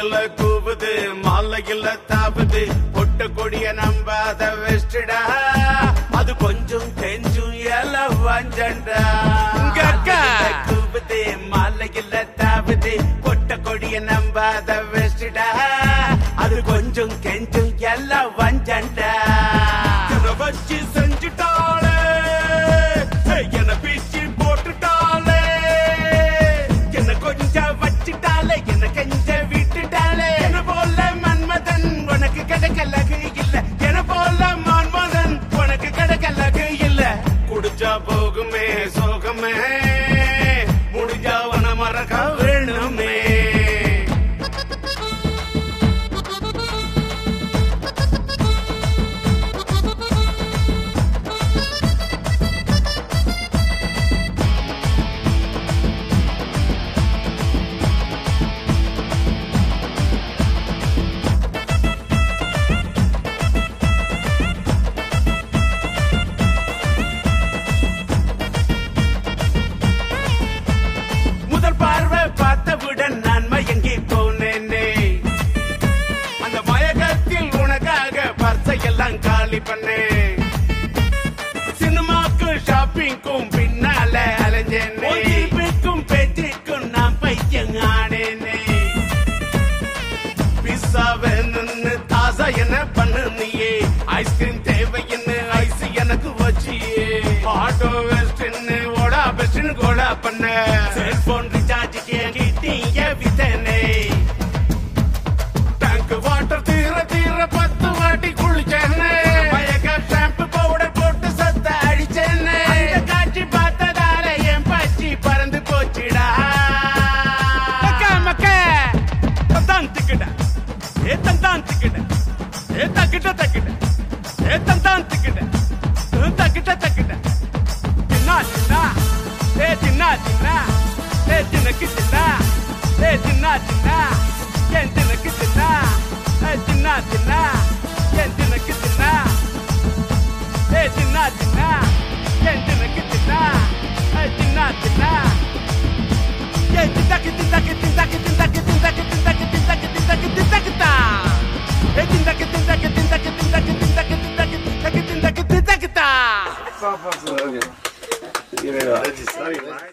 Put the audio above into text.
மாலையில கூவுது மாலையில தாவுது பொட்டு கொடிய நம்பாத வெஸ்டடா அது கொஞ்சம் கெஞ்சும் எல வஞ்சண்டா இங்க அக்கா. கூவுது மாலையில தாவுது பொட்ட கொடிய நம்பாத வெஸ்டடா அது கொஞ்சம் கெஞ்சும் எல வஞ்சண்டா என்னை வச்சு செஞ்சுட்டாளே என்ன பீச்சி போட்டுட்டாளே என்ன கொஞ்சம் வச்சுட்டாலே என்ன கெஞ்ச விட்டுட்டாலே என்ன போல மன்மதன் உனக்கு கிடைக்கலகு இல்ல என்ன போல மன்மதன் உனக்கு கிடைக்கலகு இல்ல குடிச்சா போகுமே சோகமே முடிஞ்சா உன மறக்க வேணுமே முதல் பார்வை பார்த்தவுடன் நான் மயங்கி போனேனே அந்த மயக்கத்தில் உனக்காக பர்சையெல்லாம் காலி பண்ணேன் சினிமாக்கும் ஷாப்பிங்க்கும் பின்னால அலைஞ்சேனே ஜீப்புக்கும் பேச்சுக்கும் நான் பையன் ஆனேனே பிஸ்ஸா வேணும்னு தாசா என்ன பண்ணு நீயே ஐஸ்கிரீம் தேவைன்னு ஐஸ் எனக்கு வச்சியே ஆட்டோ வெஸ்ட்னு ஓடா பெஸ்ட்னு கோடா பண்ண செல்போன் ரீசார்ஜ் கிட்டீங்க வித்தனே டேங்க் வாட்டர் தீர தீர பத்து வாட்டி குளிச்சேன்னு மயக்க ஷாம்பு பவுடர் போட்டு சத்த அடிச்சேன்னு அந்த காட்சி பார்த்ததால என் பச்சி பறந்து போச்சுடா மக்கா மக்கா தந்தான் திக்கிட்ட ஏ தந்தான் திக்கிட்ட ஏ தக்கிட்ட தக்கிட்ட ஏ தந்தான் திக்கிட்ட தக்கிட்ட தக்கிட்ட தின்னா தின்னா ஏ தின்னா தின்னா ஏ தினக்கு தின்னா ஏ தின்னா தின்னா ஏன் தினக்கு தின்னா ஏ தின்னா தின்னா ஏன் தினக்கு தின்னா ஏ தின்னா தின்னா ஏன் தினக்கு தின்னா ஏ தின்னா தின்னா Yeah, tindaki, tindaki, tindaki, tindaki, tindaki, tindaki, tindaki, tindaki, tindaki, ta. Yeah, tindaki, tindaki, tindaki, tindaki, tindaki, tindaki, tindaki, tindaki, tindaki, ta. Sorry, man.